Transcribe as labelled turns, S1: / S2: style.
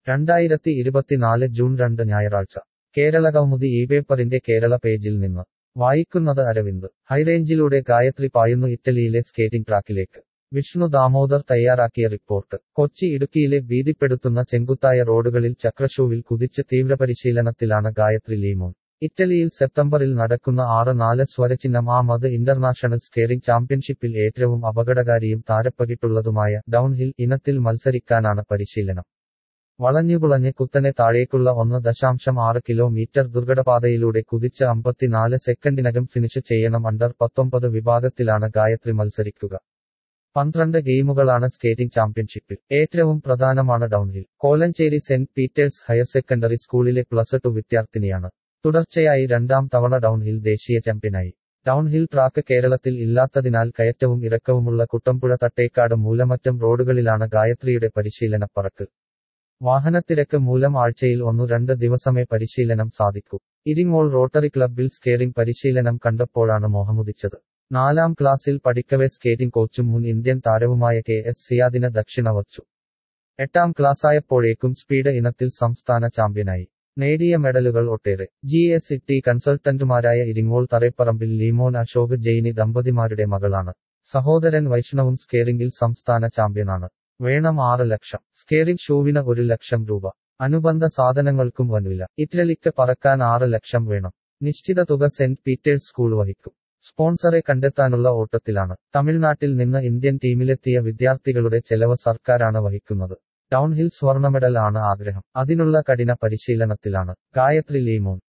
S1: രണ്ടായിരത്തി ഇരുപത്തിനാല് ജൂൺ രണ്ട് ഞായറാഴ്ച കേരളകൗമുദി ഈ പേപ്പറിന്റെ കേരള പേജിൽ നിന്ന് വായിക്കുന്നത് അരവിന്ദ് ഹൈറേഞ്ചിലൂടെ ഗായത്രി പായുന്നു ഇറ്റലിയിലെ സ്കേറ്റിംഗ് ട്രാക്കിലേക്ക് വിഷ്ണു ദാമോദർ തയ്യാറാക്കിയ റിപ്പോർട്ട് കൊച്ചി ഇടുക്കിയിലെ ഭീതിപ്പെടുത്തുന്ന ചെങ്കുത്തായ റോഡുകളിൽ ചക്രഷൂവിൽ കുതിച്ച് തീവ്രപരിശീലനത്തിലാണ് ഗായത്രി ലീമോൻ ഇറ്റലിയിൽ സെപ്റ്റംബറിൽ നടക്കുന്ന ആറ് നാല് സ്വരചിഹ്നം ആ മത് ഇന്റർനാഷണൽ സ്കേറിംഗ് ചാമ്പ്യൻഷിപ്പിൽ ഏറ്റവും അപകടകാരിയും താരപ്പകിട്ടുള്ളതുമായ ഡൗൺഹിൽ ഇനത്തിൽ മത്സരിക്കാനാണ് പരിശീലനം വളഞ്ഞുകുളഞ്ഞ് കുത്തനെ താഴേക്കുള്ള ഒന്ന് ദശാംശം ആറ് കിലോമീറ്റർ ദുർഘടപാതയിലൂടെ കുതിച്ച് അമ്പത്തിനാല് സെക്കൻഡിനകം ഫിനിഷ് ചെയ്യണം അണ്ടർ പത്തൊമ്പത് വിഭാഗത്തിലാണ് ഗായത്രി മത്സരിക്കുക പന്ത്രണ്ട് ഗെയിമുകളാണ് സ്കേറ്റിംഗ് ചാമ്പ്യൻഷിപ്പിൽ ഏറ്റവും പ്രധാനമാണ് downhill Kolenchery saint Peter's higher secondary സ്കൂളിലെ പ്ലസ് ടു വിദ്യാർത്ഥിനിയാണ് തുടർച്ചയായി രണ്ടാം തവണ ഡൗൺഹിൽ ദേശീയ ചാമ്പ്യനായി ഡൗൺഹിൽ ട്രാക്ക് കേരളത്തിൽ ഇല്ലാത്തതിനാൽ കയറ്റവും ഇറക്കവുമുള്ള കുട്ടമ്പുഴ തട്ടേക്കാട് മൂലമറ്റം റോഡുകളിലാണ് ഗായത്രിയുടെ പരിശീലന പറക്ക് വാഹനത്തിരക്ക് മൂലം ആഴ്ചയിൽ ഒന്നു രണ്ട് ദിവസമേ പരിശീലനം സാധിക്കൂ ഇരിങ്ങോൾ റോട്ടറി ക്ലബ്ബിൽ സ്കേറിംഗ് പരിശീലനം കണ്ടപ്പോഴാണ് മോഹമുദിച്ചത് നാലാം ക്ലാസ്സിൽ പഠിക്കവേ സ്കേറ്റിംഗ് കോച്ചും മുൻ ഇന്ത്യൻ താരവുമായ കെ എസ് സിയാദിന് ദക്ഷിണ വച്ചു എട്ടാം ക്ലാസ്സായപ്പോഴേക്കും സ്പീഡ് ഇനത്തിൽ സംസ്ഥാന ചാമ്പ്യനായി നേടിയ മെഡലുകൾ ഒട്ടേറെ ജി എസ് ടി കൺസൾട്ടന്റുമാരായ ഇരിങ്ങോൾ തറേപ്പറമ്പിൽ ലീമോൻ അശോക് ജെയിനി ദമ്പതിമാരുടെ മകളാണ് സഹോദരൻ വൈഷ്ണവും സ്കേറിംഗിൽ സംസ്ഥാന ചാമ്പ്യനാണ് വേണം ആറ് ലക്ഷം സ്കേറിംഗ് ഷൂവിന് ഒരു ലക്ഷം രൂപ അനുബന്ധ സാധനങ്ങൾക്കും വൻവില ഇറ്റലിക്ക് പറക്കാൻ ആറ് ലക്ഷം വേണം നിശ്ചിത തുക സെന്റ് പീറ്റേഴ്സ് സ്കൂൾ വഹിക്കും സ്പോൺസറെ കണ്ടെത്താനുള്ള ഓട്ടത്തിലാണ് തമിഴ്നാട്ടിൽ നിന്ന് ഇന്ത്യൻ ടീമിലെത്തിയ വിദ്യാർത്ഥികളുടെ ചെലവ് സർക്കാരാണ് വഹിക്കുന്നത് ഡൗൺഹിൽ സ്വർണ്ണ മെഡൽ ആണ് ആഗ്രഹം അതിനുള്ള കഠിന പരിശീലനത്തിലാണ് ഗായത്രി ലീമോൻ